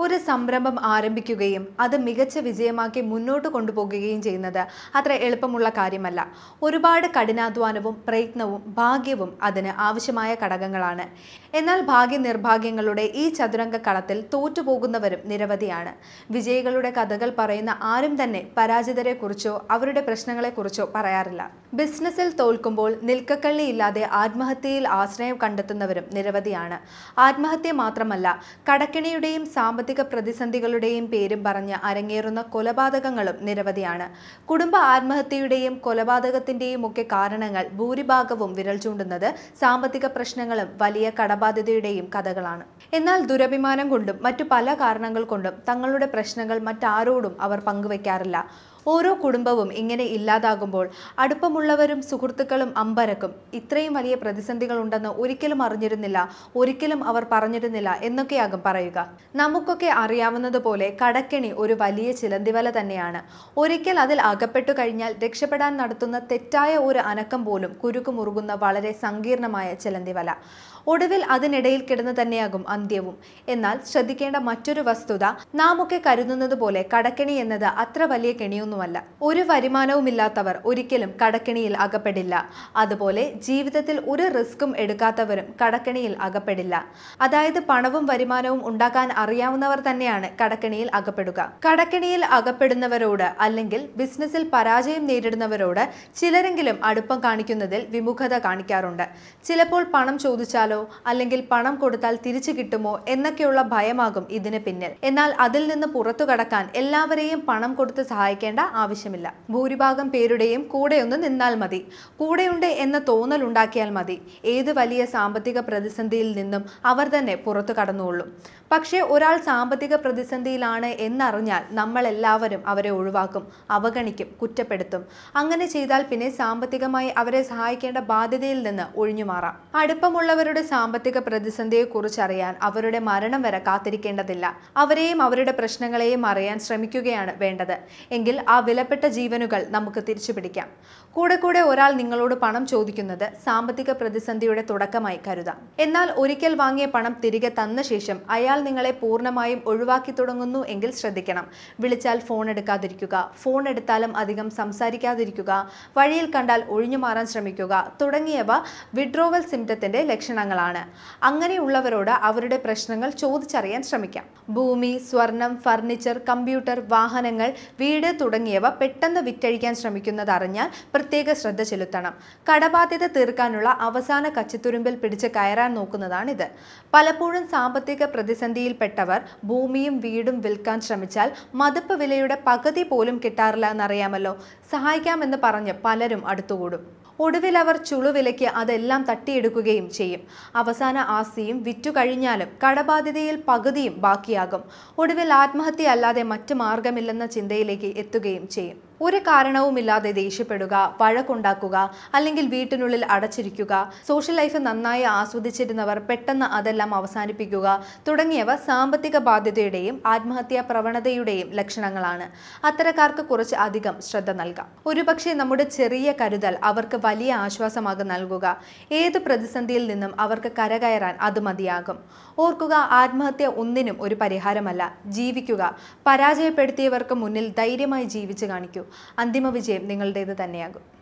ഒരു സംരംഭം ആരംഭിക്കുകയും അത് മികച്ച വിജയമാക്കി മുന്നോട്ട് കൊണ്ടുപോകുകയും ചെയ്യുന്നത് അത്ര എളുപ്പമുള്ള കാര്യമല്ല ഒരുപാട് കഠിനാധ്വാനവും പ്രയത്നവും ഭാഗ്യവും അതിന് ആവശ്യമായ ഘടകങ്ങളാണ് എന്നാൽ ഭാഗ്യ നിർഭാഗ്യങ്ങളുടെ ഈ ചതുരംഗ കളത്തിൽ തോറ്റുപോകുന്നവരും നിരവധിയാണ് വിജയികളുടെ കഥകൾ പറയുന്ന ആരും തന്നെ പരാജിതരെക്കുറിച്ചോ അവരുടെ പ്രശ്നങ്ങളെക്കുറിച്ചോ പറയാറില്ല ബിസിനസ്സിൽ തോൽക്കുമ്പോൾ നിൽക്കക്കള്ളിയില്ലാതെ ആത്മഹത്യയിൽ ആശ്രയം കണ്ടെത്തുന്നവരും നിരവധിയാണ് ആത്മഹത്യ മാത്രമല്ല കടക്കിണിയുടെയും സാമ്പത്തിക പ്രതിസന്ധികളുടെയും പേരും പറഞ്ഞ് അരങ്ങേറുന്ന കൊലപാതകങ്ങളും നിരവധിയാണ് കുടുംബ ആത്മഹത്യയുടെയും കൊലപാതകത്തിന്റെയും ഒക്കെ കാരണങ്ങൾ ഭൂരിഭാഗവും വിരൽ ചൂണ്ടുന്നത് സാമ്പത്തിക പ്രശ്നങ്ങളും വലിയ കടബാധ്യതയുടെയും കഥകളാണ് എന്നാൽ ദുരഭിമാനം കൊണ്ടും മറ്റു പല കാരണങ്ങൾ കൊണ്ടും തങ്ങളുടെ പ്രശ്നങ്ങൾ മറ്റാരോടും അവർ പങ്കുവയ്ക്കാറില്ല ഓരോ കുടുംബവും ഇങ്ങനെ ഇല്ലാതാകുമ്പോൾ അടുപ്പമുള്ളവരും സുഹൃത്തുക്കളും അമ്പരക്കും ഇത്രയും വലിയ പ്രതിസന്ധികൾ ഉണ്ടെന്ന് ഒരിക്കലും അറിഞ്ഞിരുന്നില്ല ഒരിക്കലും അവർ പറഞ്ഞിരുന്നില്ല എന്നൊക്കെയാകും പറയുക നമുക്കൊക്കെ അറിയാവുന്നതുപോലെ കടക്കെണി ഒരു വലിയ ചിലന്തിവല തന്നെയാണ് ഒരിക്കൽ അതിൽ അകപ്പെട്ടു കഴിഞ്ഞാൽ രക്ഷപ്പെടാൻ നടത്തുന്ന തെറ്റായ ഒരു അനക്കം പോലും കുരുക്ക് മുറുകുന്ന വളരെ സങ്കീർണമായ ചിലന്തിവല ഒടുവിൽ അതിനിടയിൽ കിടന്ന് തന്നെയാകും അന്ത്യവും എന്നാൽ ശ്രദ്ധിക്കേണ്ട മറ്റൊരു വസ്തുത നാം ഒക്കെ കരുതുന്നത് പോലെ കടക്കെണി എന്നത് അത്ര വലിയ കെണിയൊന്നുമല്ല ഒരു വരുമാനവുമില്ലാത്തവർ ഒരിക്കലും കടക്കെണിയിൽ അകപ്പെടില്ല അതുപോലെ ജീവിതത്തിൽ ഒരു റിസ്ക്കും എടുക്കാത്തവരും കടക്കെണിയിൽ അകപ്പെടില്ല അതായത് പണവും വരുമാനവും ഉണ്ടാക്കാൻ അറിയാവുന്നവർ തന്നെയാണ് കടക്കെണിയിൽ അകപ്പെടുക കടക്കെണിയിൽ അകപ്പെടുന്നവരോട് അല്ലെങ്കിൽ ബിസിനസ്സിൽ പരാജയം നേരിടുന്നവരോട് ചിലരെങ്കിലും അടുപ്പം കാണിക്കുന്നതിൽ വിമുഖത കാണിക്കാറുണ്ട് ചിലപ്പോൾ പണം ചോദിച്ചാലോ അല്ലെങ്കിൽ പണം കൊടുത്താൽ തിരിച്ചു കിട്ടുമോ എന്നൊക്കെയുള്ള ഭയമാകും ഇതിന് പിന്നിൽ എന്നാൽ അതിൽ നിന്ന് പുറത്തു കടക്കാൻ എല്ലാവരെയും പണം കൊടുത്ത് സഹായിക്കേണ്ട ആവശ്യമില്ല ഭൂരിഭാഗം പേരുടെയും കൂടെയൊന്ന് നിന്നാൽ മതി കൂടെയുണ്ട് എന്ന തോന്നൽ ഉണ്ടാക്കിയാൽ മതി ഏത് വലിയ സാമ്പത്തിക പ്രതിസന്ധിയിൽ നിന്നും അവർ തന്നെ പുറത്തു കടന്നുകൊള്ളും പക്ഷേ ഒരാൾ സാമ്പത്തിക പ്രതിസന്ധിയിലാണ് എന്നറിഞ്ഞാൽ നമ്മൾ എല്ലാവരും അവരെ ഒഴിവാക്കും അവഗണിക്കും കുറ്റപ്പെടുത്തും അങ്ങനെ ചെയ്താൽ പിന്നെ സാമ്പത്തികമായി അവരെ സഹായിക്കേണ്ട ബാധ്യതയിൽ നിന്ന് ഒഴിഞ്ഞു മാറാം അടുപ്പമുള്ളവരുടെ സാമ്പത്തിക പ്രതിസന്ധിയെ കുറിച്ചറിയാൻ അവരുടെ മരണം വരെ കാത്തിരിക്കേണ്ടതില്ല അവരെയും അവരുടെ പ്രശ്നങ്ങളെയും അറിയാൻ ശ്രമിക്കുകയാണ് വേണ്ടത് എങ്കിൽ ആ വിലപ്പെട്ട ജീവനുകൾ നമുക്ക് തിരിച്ചു പിടിക്കാം കൂടെ കൂടെ ഒരാൾ നിങ്ങളോട് പണം ചോദിക്കുന്നത് സാമ്പത്തിക പ്രതിസന്ധിയുടെ തുടക്കമായി കരുതാം എന്നാൽ ഒരിക്കൽ വാങ്ങിയ പണം തിരികെ തന്ന ശേഷം അയാൾ നിങ്ങളെ പൂർണ്ണമായും ഒഴിവാക്കി തുടങ്ങുന്നു എങ്കിൽ ശ്രദ്ധിക്കണം വിളിച്ചാൽ ഫോൺ എടുക്കാതിരിക്കുക ഫോൺ എടുത്താലും അധികം സംസാരിക്കാതിരിക്കുക വഴിയിൽ കണ്ടാൽ ഒഴിഞ്ഞു മാറാൻ ശ്രമിക്കുക തുടങ്ങിയവ വിഡ്രോവൽ സിംറ്റത്തിന്റെ ലക്ഷണങ്ങളാണ് അങ്ങനെയുള്ളവരോട് അവരുടെ പ്രശ്നങ്ങൾ ചോദിച്ചറിയാൻ ശ്രമിക്കാം ഭൂമി സ്വർണം ഫർണിച്ചർ കമ്പ്യൂട്ടർ വാഹനങ്ങൾ വീട് തുടങ്ങിയവ പെട്ടെന്ന് വിറ്റഴിക്കാൻ ശ്രമിക്കുന്നത് അറിഞ്ഞാൽ പ്രത്യേക ശ്രദ്ധ ചെലുത്തണം കടബാധ്യത തീർക്കാനുള്ള അവസാന കച്ചിത്തുരുമ്പിൽ പിടിച്ച് കയറാൻ നോക്കുന്നതാണിത് പലപ്പോഴും സാമ്പത്തിക പ്രതിസന്ധിയിൽപ്പെട്ടവർ ഭൂമിയും വീടും വിൽക്കാൻ ശ്രമിച്ചാൽ മതിപ്പ് വിലയുടെ പകുതി പോലും കിട്ടാറില്ല എന്നറിയാമല്ലോ സഹായിക്കാമെന്ന് പറഞ്ഞ് പലരും അടുത്തുകൂടും ഒടുവിൽ അവർ ചുളുവിലയ്ക്ക് അതെല്ലാം തട്ടിയെടുക്കുകയും ചെയ്യും അവസാന ആസ്തിയും വിറ്റു കഴിഞ്ഞാലും കടബാധ്യതയിൽ പകുതിയും ബാക്കിയാകും ഒടുവിൽ ആത്മഹത്യ അല്ലാതെ മറ്റു മാർഗമില്ലെന്ന ചിന്തയിലേക്ക് എത്തുകയും ചെയ്യും ഒരു കാരണവുമില്ലാതെ ദേഷ്യപ്പെടുക വഴക്കുണ്ടാക്കുക അല്ലെങ്കിൽ വീട്ടിനുള്ളിൽ അടച്ചിരിക്കുക സോഷ്യൽ ലൈഫ് നന്നായി ആസ്വദിച്ചിരുന്നവർ പെട്ടെന്ന് അതെല്ലാം അവസാനിപ്പിക്കുക തുടങ്ങിയവ സാമ്പത്തിക ബാധ്യതയുടെയും ആത്മഹത്യാ പ്രവണതയുടെയും ലക്ഷണങ്ങളാണ് അത്തരക്കാർക്ക് കുറച്ച് അധികം ശ്രദ്ധ നൽകാം ഒരുപക്ഷെ നമ്മുടെ ചെറിയ കരുതൽ അവർക്ക് വലിയ ആശ്വാസമാകും നൽകുക ഏത് പ്രതിസന്ധിയിൽ നിന്നും അവർക്ക് കരകയറാൻ അത് മതിയാകും ഓർക്കുക ആത്മഹത്യ ഒന്നിനും ഒരു പരിഹാരമല്ല ജീവിക്കുക പരാജയപ്പെടുത്തിയവർക്ക് മുന്നിൽ ധൈര്യമായി ജീവിച്ചു കാണിക്കൂ അന്തിമ വിജയം നിങ്ങളുടേത് തന്നെയാകും